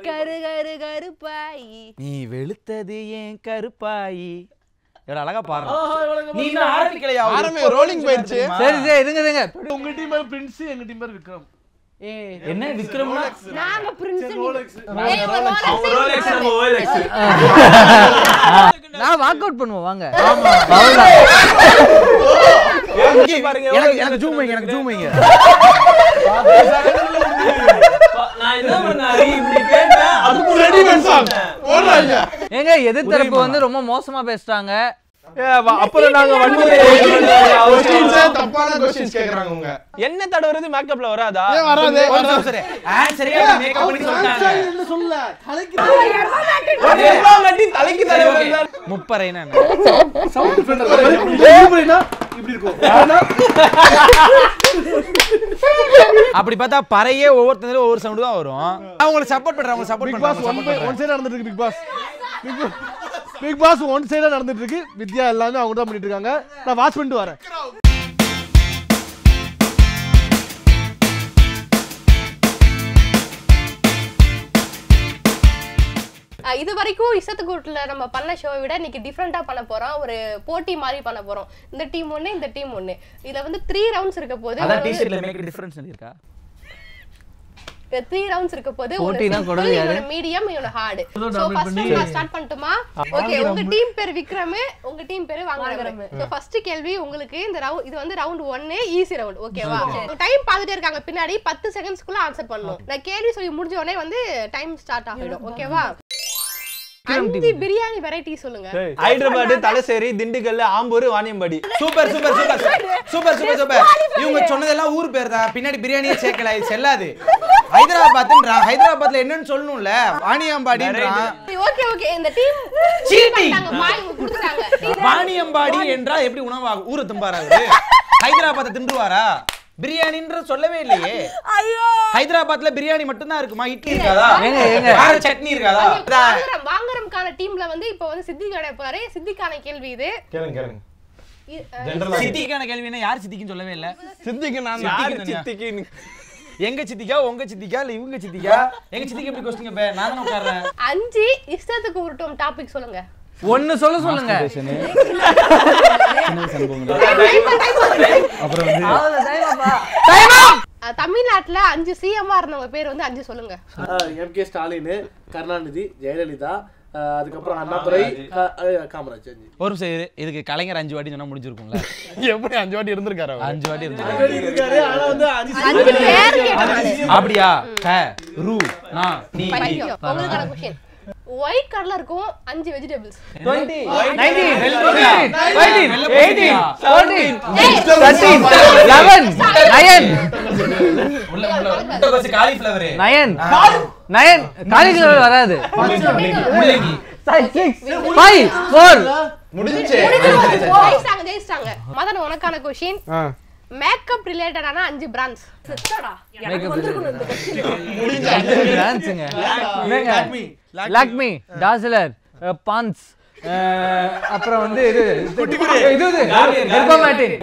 கரு கரு கருப்பாயி நீ வெளுத்தது ஏன் கருப்பாயி எவ்வளவு அழகா பாடுற நீ இன்னும் ஆரம்பிக்கலையா ஒரு ஆரம்பி, rolling போயிடுச்சு. தெரியுமா? சரி சரி இருங்க இருங்க உங்க டீம் பேர் பிரின்ஸ் எங்க டீம் பேர் விக்ரம் என்ன விக்ரம்னா நாங்க பிரின்ஸ் நான் வாக் அவுட் பண்ணுவோம் வாங்க எனக்கு எனக்கு ஜூம் வைங்க எனக்கு ஜூம் வைங்க நான் என்ன பண்ணாரு இப்படி கேட்டேன் அதுக்கு ரெடிமேட் சாங் போடுறாங்க ஏங்க எதிர்த்தரப்பு வந்து ரொம்ப மோசமா பேசுறாங்க அப்புறம் நாங்க வன்முறை கொஸ்டின்ஸ் தப்பான கொஸ்டின்ஸ் கேக்குறாங்க உங்க என்ன தடவுறது மேக்கப்ல வராதா ஏன் வராது ஒரு நிமிஷம் சரி ஆன்சரே மேக்கப் பண்ணி சொல்லிட்டாங்க என்ன சொல்ல தலைக்கு எல்லாம் கட்டி தலைக்கு தடவுறது முப்பறைனா சவுண்ட் இப்படினா இப்படி இருக்கும் ஆனா அப்படி பார்த்தா பறையே ஒவ்வொருத்தரும் ஒவ்வொரு சவுண்ட் தான் வரும் நான் உங்களுக்கு சப்போர்ட் பண்றேன் உங்களுக்கு சப்போர்ட் பிக் பாஸ் பண்றேன் ஒன் ஒன் சைடா நடந்துட்டு இருக்கு Bigg Boss Bigg Boss one சைடா நடந்துட்டு இருக்கு வித்யா எல்லாமே அவங்க தான் பண்ணிட்டு இருக்காங்க நான் வாட்ச் பண்ணிட்டு வரேன் அஹ் இது வரைக்கும் இசத்துக்கூட்டில் நம்ம பண்ண ஷோவை விட இன்னைக்கு டிஃப்ரெண்ட்டாக பண்ண போறோம் ஒரு போட்டி மாதிரி பண்ண போறோம் இந்த டீம் ஒன்று இந்த டீம் ஒன்று இதுல வந்து த்ரீ ரவுண்ட்ஸ் இருக்க போது அதான் டி-ஷர்ட்ல மேக் டிஃபரன்ஸ் இருக்கா த்ரீ ரவுண்ட்ஸ் இருக்க போது போட்டினா கொடுங்க யாரு? மீடியம் இவனோட ஹார்டு ஸோ ஃபர்ஸ்ட் நான் ஸ்டார்ட் பண்ணட்டுமா ஓகே உங்க டீம் பேர் விக்ரம் உங்க டீம் பேர் வாங்குறோம் ஸோ ஃபர்ஸ்ட் கேள்வி உங்களுக்கு இந்த ரவுண்ட் இது வந்து ரவுண்ட் ஒன்னு ஈஸி ரவுண்ட் ஓகேவா டைம் பார்த்துட்டே இருக்காங்க பின்னாடி பத்து செகண்ட்ஸ்க்குள்ள ஆன்சர் பண்ணணும் நான் கேள்வி சொல்லி முடிஞ்ச உடனே வந்து டைம் ஸ்டார்ட் ஆகிடும் ஓகேவா அஞ்சு பிரியாணி வெரைட்டி சொல்லுங்க Hyderabad Thalassery Dindigul Ambur Vaniyambadi super super super super super super இவங்க சொன்னதெல்லாம் ஊர் பேர் தான் பின்னாடி பிரியாணியே சேர்க்கல இது செல்லாது ஹைதராபாத்ன்றான் ஹைதராபாத்ல என்னன்னு சொல்லணும்ல வாணியம்பாடின்றான் ஓகே ஓகே இந்த டீம் Cheating. மாய் கொடுத்துட்டாங்க வாணியம்பாடி என்றால் எப்படி உணவாகும் ஊரை தும்பாரா அவரு ஹைதராபாத்தை திண்டுவாரா பிரியாணின்ற சொல்லவே இல்லையே ஹைதராபாத்ல பிரியாணி மட்டும்தான் இருக்குமா இட்லி இருக்காதா ஏங்க, ஏங்க. வேற சட்னி இருக்காதா வாங்குறோம் வாங்குறோம்கான டீம்ல வந்து இப்போ வந்து சித்திக் போறாரு சித்திக்கான கேள்வி இது கேளுங்க கேளுங்க இ- அஹ் சித்திக்கான கேள்வி என்ன யார் சித்திக்குன்னு சொல்லவே இல்ல சித்திக்கு நான் யாரு யாரு சித்திக்கு எங்க சித்திக்கா உங்க சித்திக்கா இல்ல இவங்க சித்திக்கா எங்க சித்திக்கு எப்படி கொஸ்டின் கேப்ப நான் தான் உட்கார்றேன் அஞ்சு இஷ்டத்துக்கு உருட்டும் டாபிக் சொல்லுங்க ஒன்னு சொல்ல சொல்லுங்க அஹ் தமிழ்நாட்டுல அஞ்சு சிஎம்ஆ இருந்தவங்க பேர் வந்து அஞ்சு சொல்லுங்க எம் கே ஸ்டாலின் கருணாநிதி ஜெயலலிதா அஹ் அதுக்கப்புறம் அண்ணாதுரை அஹ் அஹ் காமராஜ் அஞ்சு ஒரு நிமிஷம் இரு. இதுக்கு கலைஞர் அஞ்சு வாட்டி சொன்னா முடிஞ்சிருக்கும்ல எப்படி அஞ்சு வாட்டி இருந்திருக்காரு அவர் அஞ்சு வாட்டி இருந்து இருக்காரு ஆனா வந்து அஞ்சு அஞ்சு பேர் கேட்டாங்க அப்படியா க ரு நா நீ பைத்தியம். உங்களுக்கான கொஸ்டின் ஒயிட் கலர்ல இருக்கும் அஞ்சு வெஜிடபிள்ஸ் லெவன் நயன் உள்ள உள்ள முட்டைக்கோசு காலிஃப்ளவர் நயன் நயன் காலிஃபிளவர் வராது முள்ளங்கி ஃபைவ் ஃபோர் முடிஞ்சுச்சு ஜெயிச்சிட்டாங்க ஜெயிச்சிட்டாங்க மதன் உனக்கான கொஸ்டின் மேக்கப் ரிலேட்டடான அஞ்சு பிராண்ட்ஸ் டான்ஸுங்க லாக்மி டாஸ்லர் பான்ஸ் அப்புறம் வந்து இது இது இது இது ஹெர்பமேட்டின்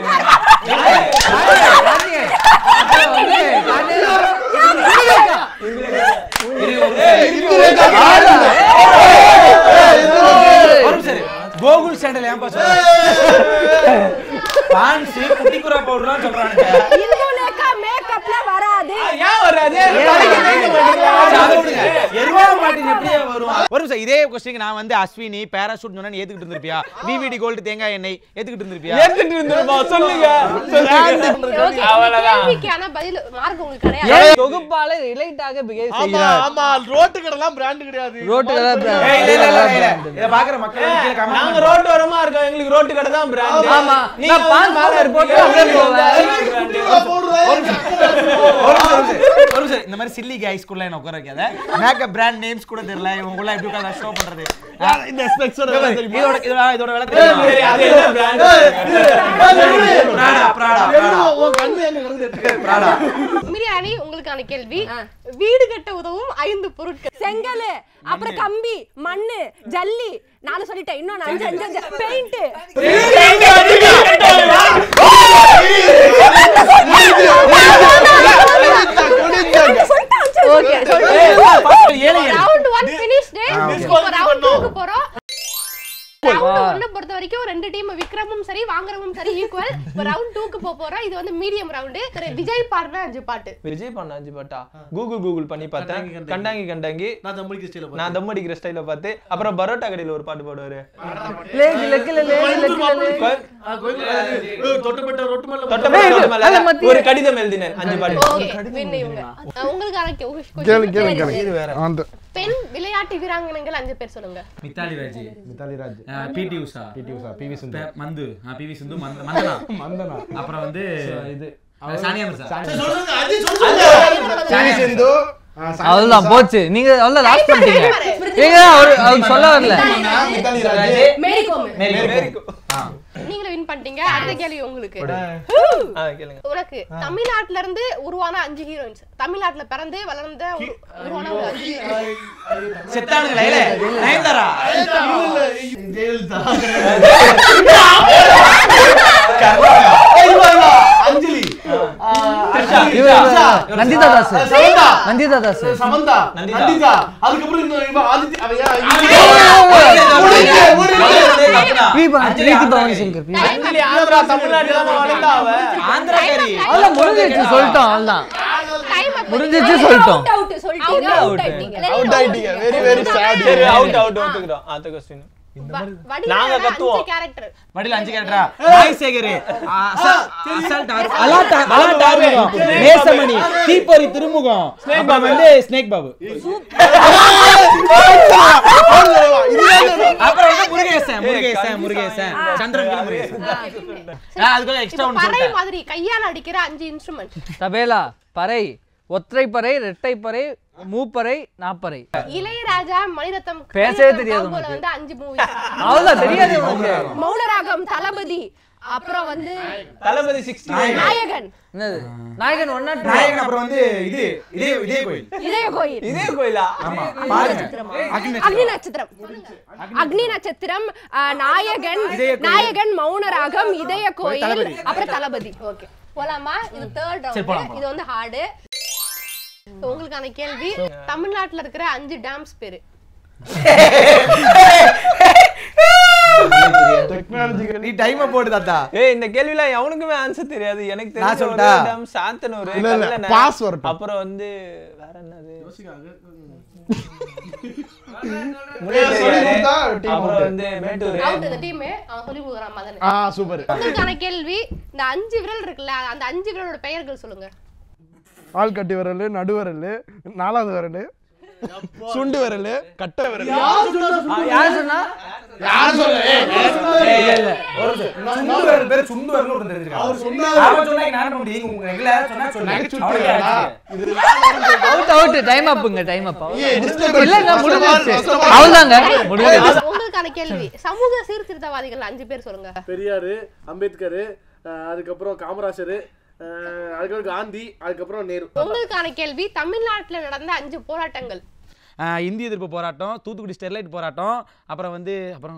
ஒரு நிமிஷம் இரு. கோகுல் சாண்டல் ஏன்பா சொல்ற பான்ஸ் குட்டிக்குரா பவுடர்லாம் சொல்றானுங்க மேக்கப்ல வராது ஏன் வராது அதை விடுங்க. எருவா மாட்டின் எப்படியே வரும் ஒரு நிமிஷம் இதே கொஸ்டின் நான் வந்து அஸ்வினி பேராசூட் சொன்னா ஏத்துக்கிட்டு இருந்திருப்பியா விவிடி கோல்டு தேங்காய் எண்ணெய் ஏத்துக்கிட்டு இருந்திருப்பியா ஏத்துட்டு இருந்திருப்பா சொல்லுங்க ஓகே அவ்வளவுதான். கேள்விக்கான பதில் மார்க் உங்களுக்கு கிடையாது தொகுப்பால ரிலேட்டாக பிஹேவ் ஆமா செய்கிறார் ஆமா ரோட்டு கடைலாம் பிராண்ட் கிடையாது ரோட்டு ஏய், இல்ல, இல்ல, இல்ல, இல்ல. இதை பாக்குற மக்கள் வந்து கீழே comment நாங்க பண்ணுங்க. ரோட்டு ஓரமா இருக்கோம் எங்களுக்கு ரோட்டு கடை தான் பிராண்ட் ஆமா. நீங்க நான் பால் மேல powder இருப்பீங்க போட்டு அப்படியே போவேன். ஒரு நிமிஷம், ஒரு நிமிஷம், ஒரு நிமிஷம். இந்த மாதிரி சில்லி கைஸ் கூட என்ன உட்கார வைக்காத மேக்கப் பிராண்ட் நேம்ஸ் கூட தெரியல இவங்க கூட எப்படி உட்கார்ந்து ஷோ பண்றது இந்த ஸ்பெக்ஸோட இதோட இதோட இதோட விலை தெரியுமா? சரி, அது என்ன brand? Prada, Prada, Prada. உன் கண்ணு எங்க கிடக்குது எடுத்துக்க. Prada. மிரியாணி உங்களுக்கான கேள்வி வீடு கட்ட உதவும் ஐந்து பொருட்கள் செங்கல் அப்புறம் கம்பி மண்ணு ஜல்லி நானும் சொல்லிட்டேன் இன்னும் அஞ்சு அஞ்சு அஞ்சு பெயிண்ட் ஓகே ஏழை ஏழு. வரைக்கும் ரெண்டு டீம் விக்ரமும் சரி வாங்குறமும் சரி ஈக்குவல் இப்போ ரவுண்ட் டூக்கு போக போறோம் இது வந்து மீடியம் ரவுண்டு விஜய் பாடுற அஞ்சு பாட்டு விஜய் பண்ண அஞ்சு பாட்டா கூகுள் கூகுள் பண்ணி பார்த்தேன் கண்டாங்கி கண்டாங்கி நான் தம்பிக்கு ஸ்டைல நான் தம் அடிக்கிற ஸ்டைல பார்த்து அப்புறம் பரோட்டா கடையில ஒரு பாட்டு பாடுவாரு லேக் லெக்கில லேக் லெக்கில தொட்டப்பட்ட ரொட்டு மேல தொட்ட மேல, தொட்ட மேல அது மத்திய- ஒரு கடிதம் எழுதினேன் அஞ்சு பாட்டு ஓகே win இவங்க அஹ் உங்களுக்கான que- question. கேளு கேளு கேளு அந்த பெண் விளையாட்டு வீராங்கனைகள் அஞ்சு பேர் சொல்லுங்க Mithali Raj Mithali Raj P T Usha P T Usha P V Sindhu பே- மந்து பிவி சிந்து மந்த- மந்தனா மந்தனா அப்புறம் வந்து இது சானியா மிர்சா பிவி சிந்து ஆ, சாய் அவ்வளவுதான் போச்சு நீங்க அவ்வளவு லாஸ்ட் பண்ணிட்டீங்க ஏங்க அவரு அவருக்கு சொல்ல வரல மித்தாலி ராஜ் மேரி கோம் நீங்களும் வின் பண்ணிட்டீங்க அடுத்த கேள்வி உங்களுக்கு ஆ, கேளுங்க உனக்கு தமிழ்நாட்டுல இருந்து உருவான அஞ்சு ஹீரோயின்ஸ் தமிழ்நாட்டுல பிறந்து வளர்ந்த உரு- உருவான ஒரு அஞ்சு heroines. செத்தானுங்களே இல்ல நயன்தாரா ஜெயலலிதா அஞ்சலி இவரு நந்திதா தாஸ் சமந்தா நந்திதா தாஸ் சமந்தா நந்திதா. நந்திதா அதுக்கப்புறம் இந்த இவ ஆதித்ய அவ யா- பிரீபா பிரீத்தி பவானி சங்கர் பிரீபா. அஞ்சலி ஆந்திரா தமிழ்நாட்டுல தான் வளர்ந்தா அவ ஆந்திராக்காரி அவ்வளவு முடிஞ்சிச்சு சொல்லிட்டோம் அவ்வளவுதான் Time up. முடிஞ்சிச்சு சொல்லிட்டோம் அவுட் அவுட் சொல்லிட்டீங்க அவுட் ஆயிட்டீங்க அவுட் ஆயிட்டீங்க வெரி வெரி சேட் சரி அவுட் அவுட் ஒத்துக்கிறோம் அடுத்த கொஸ்டின் வ- வடிவேலோட நாங்க அஞ்சு கத்துவோம். character. வடில அஞ்சு கேட்டா நாய் சேகர் அசால்ட் அலாட்டா அலாட்டா நேசமணி தீப்பொறி திருமுகம் அப்புறம் வந்து ஸ்னேக் பாபு அப்புறம் வந்து முருகேசன் முருகேசன் முருகேசன் சந்திரன் முருகேசன் ஆ, அதுக்குள்ள எக்ஸ்ட்ரா இப்போ ஒன்னு பறை சொல்லிட்டேன் மாதிரி கையால அடிக்கிற அஞ்சு இன்ஸ்ட்ருமெண்ட் தபேலா பறை ஒற்றைப்பறை இரட்டைப்பறை மூப்பறை நாப்பறை இளையராஜா மணிரத்னம் பேசவே மணிரத்னம் தெரியாது காம்போல உனக்கு. வந்து அஞ்சு மூவி அவ்வளவுதான் தெரியாது உனக்கு மௌனராகம் தளபதி அப்புறம் வந்து தளபதி சிக்ஸ்டி நாயகன் என்னது நாயகன் ஒன்னா நாயகன் அப்புறம் வந்து இது இதே இதே கோயில் இதய கோயில் இதே கோயிலா ஆமா பாருங்க அக்னி நட்சத்திரம் அக்னி நட்சத்திரம் ஆ, நாயகன் இதய கோயில். நாயகன் மௌனராகம் இதய கோயில் தளபதி. அப்புறம் தளபதி ஓகே போலாமா இது தேர்ட் சரி, போலாம், ரவுண்ட் இது வந்து ஹார்டு உங்களுக்கான கேள்வி தமிழ்நாட்டுல இருக்கிற அஞ்சு டேம்ஸ் பேரு நீ டைமை போடு தாத்தா ஏய் இந்த கேள்விலாம் எவனுக்குமே ஆன்சர் தெரியாது எனக்கு நான் தெரிஞ்ச சொல்லட்டா? ஒரு டேம் சாத்தனூர் இல்ல, இல்ல, கல்லணை, pass வரட்டும். அப்புறம் வந்து வேற என்னது சொல்லி கொடுத்தா team அப்புறம் out. வந்து மேட்டூர் அவுட் இந்த டீம் அவன் சொல்லி கொடுக்குறான் மதன் ஆ சூப்பர் உங்களுக்கான கேள்வி இந்த அஞ்சு விரல் இருக்குல்ல அந்த அஞ்சு விரலோட பெயர்கள் சொல்லுங்க ஆள் கட்டி விரல் நடு விரல் நாலாவது விரல் சுண்டு விரல் கட்டை விரல் யார் சொன்னா யார் சொல்ல ஒரு சுண்டு வரல் பேர் சுண்டு வரல் ஒரு தெரிஞ்சிருக்கா அவர் சொன்னாரு. அவன் சொன்னா நான் நம்ப முடியும் உங்க எங்கள சொன்னா நகைச்சுவை சொன்னேன் விரலா? அவ்வளவுதான் இது அவுட் அவுட் டைம் அப்புங்க டைம் அப் ஏய், disturb இல்லங்க பண்ணு. முடிஞ்சிருச்சு கஷ்டமா- அவ்வளவுதாங்க முடிஞ்சிருச்சு உங்களுக்கான கேள்வி சமூக சீர்திருத்தவாதிகள் அஞ்சு பேர் சொல்லுங்க பெரியாரு அம்பேத்கர் அதுக்கப்புறம் காமராஜர் அதுக்கப்புறம் காந்தி அதுக்கப்புறம் நேரு உங்களுக்கான கேள்வி தமிழ்நாட்டுல நடந்த அஞ்சு போராட்டங்கள் ஆஹ் இந்திய எதிர்ப்பு போராட்டம் தூத்துக்குடி ஸ்டெர்லைட் போராட்டம் அப்புறம் வந்து அப்புறம்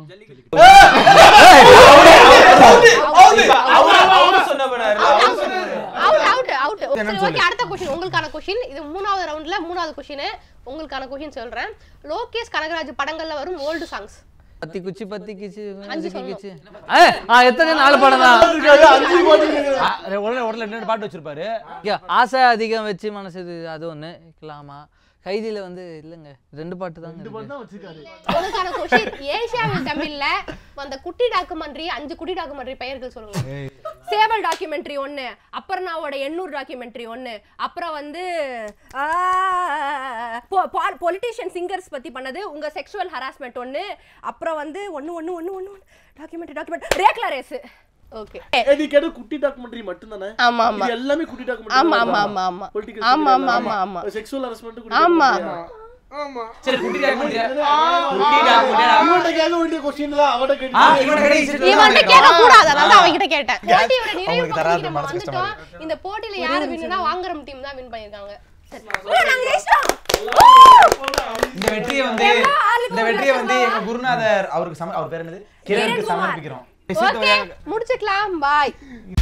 அவுட் அவுட் அவுட் சரி ஓகே அடுத்த கொஸ்டின் உங்களுக்கான கொஸ்டின் இது மூணாவது ரவுண்ட்ல மூணாவது கொஸ்டின் உங்களுக்கான கொஸ்டின் சொல்றேன் லோகேஷ் கனகராஜ் படங்கள்ல வரும் ஓல்டு சாங்ஸ் பத்தி குச்சி பத்தி கிச்சி அஞ்சு கிச்சி கிச்சி ஆ எத்தனை நாலு படம் தான் உடனே உடனே ரெண்டு பாட்டு வச்சிருப்பாரு இங்க ஆசை அதிகம் வச்சு மனசு இது அது ஒண்ணு இருக்கலாமா கைதியில வந்து இல்லைங்க ரெண்டு பாட்டு தாங்க இருக்கு. உங்களுக்கான கொஸ்டின் ஏசியாவில் தமிழ்ல அந்த குட்டி டாக்குமெண்ட்ரி அஞ்சு குட்டி டாக்குமெண்ட்ரி பெயர்கள் சொல்லுங்க சேவல் டாக்குமெண்ட்ரி ஒன்று அப்புறம்னாவோட எண்ணூர் டாக்குமெண்ட்ரி ஒன்று அப்புறம் வந்து பொலிட்டிஷியன் சிங்கர்ஸ் பற்றி பண்ணது உங்கள் செக்ஷுவல் ஹராஸ்மெண்ட் ஒன்று அப்புறம் வந்து ஒன்று ஒன்று ஒன்று ஒன்று documentary document rekla race okay நீ கேட்ட குட்டி டாக்குமெண்ட்ரி மட்டும் தானே ஆமா ஆமா இது எல்லாமே குட்டி ஆமா ஆமா ஆமா ஆமா ஆமா ஆமா ஆமா ஆமா செக்ஷுவல் ஹராஸ்மெண்ட் ஆமா சரி குட்டி டாக்குமெண்ட்ரி குட்டி டாக்குமெண்ட்ரி அவன்கிட்ட கேட்க வேண்டிய கொஸ்டின் தான் அவன்கிட்ட ஆ கேட்டு இவன கடைசி இவன்ட்ட கேட்க கூடாது அதனால தான் அவன்கிட்ட கேட்டேன் போட்டியோட நிறைவு அவங்களுக்கு பகுதிக்கு தராது, நம்ம மனசு கஷ்டமா வந்துட்டோம் இந்த போட்டியில யாரு வின்னுனா வாங்குறம் டீம் தான் வின் பண்ணிருக்காங்க இந்த வெற்றியை வந்து இந்த வெற்றியை வந்து எங்க குருநாதர் அவருக்கு சம அவர் பேர் என்னது கிரணுக்கு சமர்ப்பிக்கிறோம் ஓகே முடிச்சுக்கலாம் பாய்